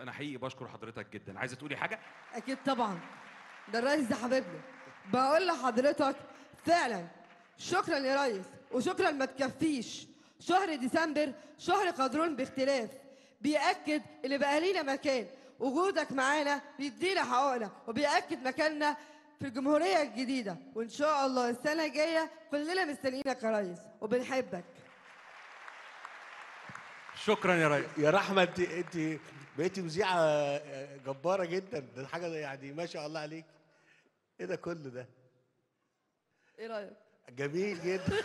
فانا حقيقي بشكر حضرتك جدا عايزه تقولي حاجه اكيد طبعا ده الريس ده حبيبنا بقول لحضرتك فعلا شكرا يا ريس وشكرا ما تكفيش شهر ديسمبر شهر قدرون باختلاف بيأكد ان بقى لينا مكان وجودك معانا بيدينا حقوقنا وبيأكد مكاننا في الجمهورية الجديدة وإن شاء الله السنة الجاية كلنا مستنيينك يا ريس وبنحبك شكرا يا ريس يا رحمه انت انت بقيتي مذيعه جباره جدا ده حاجه يعني ما شاء الله عليك ايه ده كله ده ايه رأيك؟ جميل جدا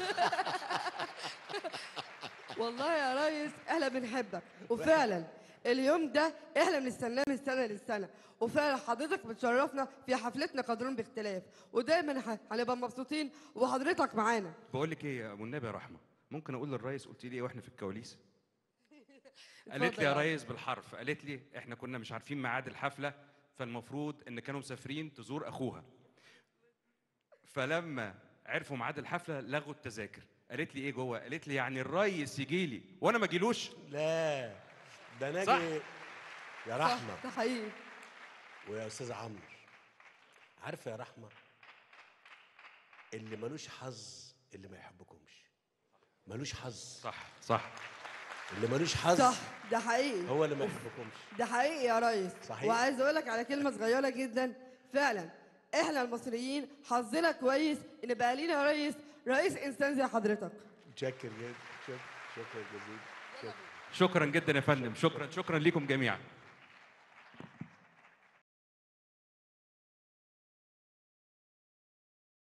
والله يا ريس احنا بنحبك وفعلا اليوم ده احنا بنستناه من سنه للسنه وفعلا حضرتك بتشرفنا في حفلتنا قدرون باختلاف ودايما ح- هنبقى مبسوطين وحضرتك معانا بقول لك ايه يا ابو النبي يا رحمه ممكن اقول للريس قلت لي ايه واحنا في الكواليس قالت اتفضل لي يا يا عم. ريس بالحرف قالت لي احنا كنا مش عارفين ميعاد الحفله فالمفروض ان كانوا مسافرين تزور اخوها فلما عرفوا ميعاد الحفله لغوا التذاكر قالت لي ايه جوه قالت لي يعني الريس يجي لي وانا ما اجيلوش لا ده صح. ناجي يا صح رحمه ده حقيقي ويا استاذ عمرو عارفه يا رحمه اللي ملوش حظ اللي ما يحبكمش ملوش حظ صح صح اللي ملوش حظ صح ده حقيقي هو اللي ما يحبكمش ده حقيقي يا ريس صحيح. وعايز اقول لك على كلمه صغيره جدا فعلا احنا المصريين حظنا كويس ان بقى لينا ريس رئيس انسان زي حضرتك متشكر جدا شكرا شكرا جزيلا شكرا شكرا جدا يا فندم شكرا شكرا ليكم جميعا